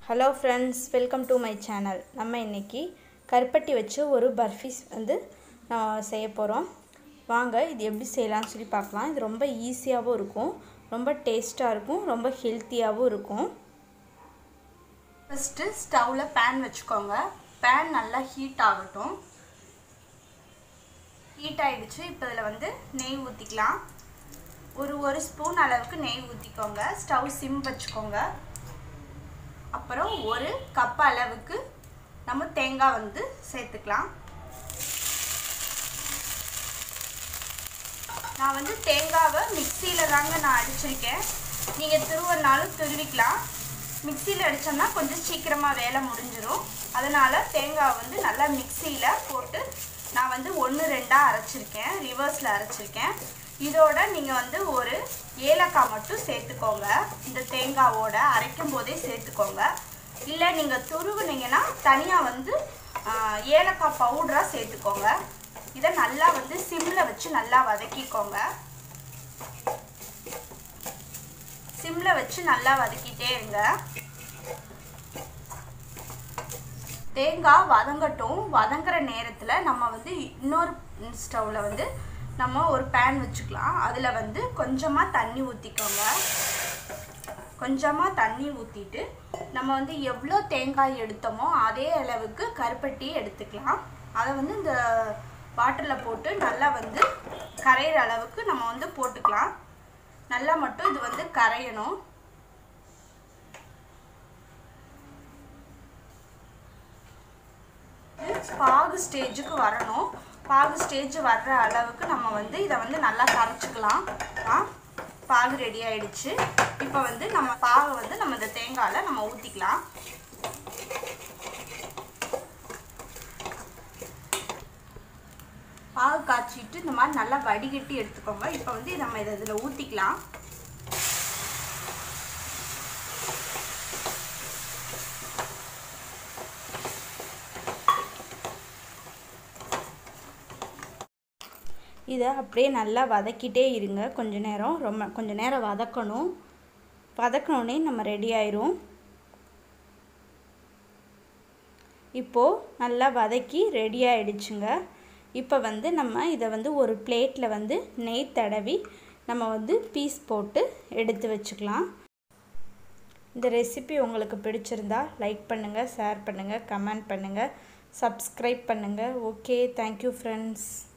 hello friends welcome to my channel நம்ம இன்றைக்கி கருப்பட்டி வச்சு ஒரு பர்ஃபிஸ் வந்து நான் செய்ய போகிறோம் வாங்க இது எப்படி செய்யலாம்னு சொல்லி பார்க்கலாம் இது ரொம்ப ஈஸியாகவும் இருக்கும் ரொம்ப டேஸ்ட்டாக இருக்கும் ரொம்ப ஹெல்த்தியாகவும் இருக்கும் ஃபஸ்ட்டு ஸ்டவ்வில் பேன் வச்சுக்கோங்க பேன் நல்லா ஹீட் ஆகட்டும் ஹீட் ஆகிடுச்சு இப்போ இதில் வந்து நெய் ஊற்றிக்கலாம் ஒரு ஒரு ஸ்பூன் அளவுக்கு நெய் ஊற்றிக்கோங்க ஸ்டவ் சிம் வச்சுக்கோங்க அப்புறம் ஒரு கப் அளவுக்கு நம்ம தேங்காய் வந்து சேர்த்துக்கலாம் நான் வந்து தேங்காவை மிக்சியில் தாங்க நான் அடிச்சிருக்கேன் நீங்கள் திருவனாலும் துருவிக்கலாம் மிக்சியில் அடித்தோம்னா கொஞ்சம் சீக்கிரமாக வேலை முடிஞ்சிடும் அதனால் தேங்காய் வந்து நல்லா மிக்சியில் போட்டு நான் வந்து ஒன்று ரெண்டாக அரைச்சிருக்கேன் ரிவர்ஸில் அரைச்சிருக்கேன் இதோட நீங்கள் வந்து ஒரு ஏலக்காய் மட்டும் சேர்த்துக்கோங்க இந்த தேங்காவோட அரைக்கும் போதே சேர்த்துக்கோங்க இல்லை நீங்கள் துருவுனீங்கன்னா தனியாக வந்து ஏலக்காய் பவுடராக சேர்த்துக்கோங்க இதை நல்லா வந்து சிம்மில் வச்சு நல்லா வதக்கிக்கோங்க சிம்மில் வச்சு நல்லா வதக்கிட்டே இருங்க தேங்காய் வதங்கட்டும் வதங்குற நேரத்தில் நம்ம வந்து இன்னொரு ஸ்டவ்வில் வந்து நம்ம ஒரு பேன் வச்சுக்கலாம் அதில் வந்து கொஞ்சமாக தண்ணி ஊற்றிக்கோங்க கொஞ்சமாக தண்ணி ஊற்றிட்டு நம்ம வந்து எவ்வளோ தேங்காய் எடுத்தோமோ அதே அளவுக்கு கருப்பட்டி எடுத்துக்கலாம் அதை வந்து இந்த வாட்டரில் போட்டு நல்லா வந்து கரையிற அளவுக்கு நம்ம வந்து போட்டுக்கலாம் நல்லா மட்டும் இது வந்து கரையணும் பாகு ஸ்டேஜுக்கு வரணும் பாகு ஸ்டேஜ் வர்ற அளவுக்கு நம்ம வந்து இதை வந்து நல்லா கரைச்சிக்கலாம் பாகு ரெடி ஆயிடுச்சு இப்போ வந்து நம்ம பாகை வந்து நம்ம இந்த தேங்காயில் நம்ம ஊற்றிக்கலாம் பாகு காய்ச்சிட்டு இந்த மாதிரி நல்லா வடிகட்டி எடுத்துக்கோங்க இப்போ வந்து நம்ம இதை இதில் ஊற்றிக்கலாம் இதை அப்படியே நல்லா வதக்கிட்டே இருங்க கொஞ்ச நேரம் ரொம்ப கொஞ்ச நேரம் வதக்கணும் வதக்கினோடனே நம்ம ரெடி ஆயிரும் இப்போது நல்லா வதக்கி ரெடி ஆகிடுச்சுங்க இப்போ வந்து நம்ம இதை வந்து ஒரு பிளேட்டில் வந்து நெய் தடவி நம்ம வந்து பீஸ் போட்டு எடுத்து வச்சுக்கலாம் இந்த ரெசிபி உங்களுக்கு பிடிச்சிருந்தா லைக் பண்ணுங்கள் ஷேர் பண்ணுங்கள் கமெண்ட் பண்ணுங்கள் சப்ஸ்கிரைப் பண்ணுங்கள் ஓகே தேங்க்யூ ஃப்ரெண்ட்ஸ்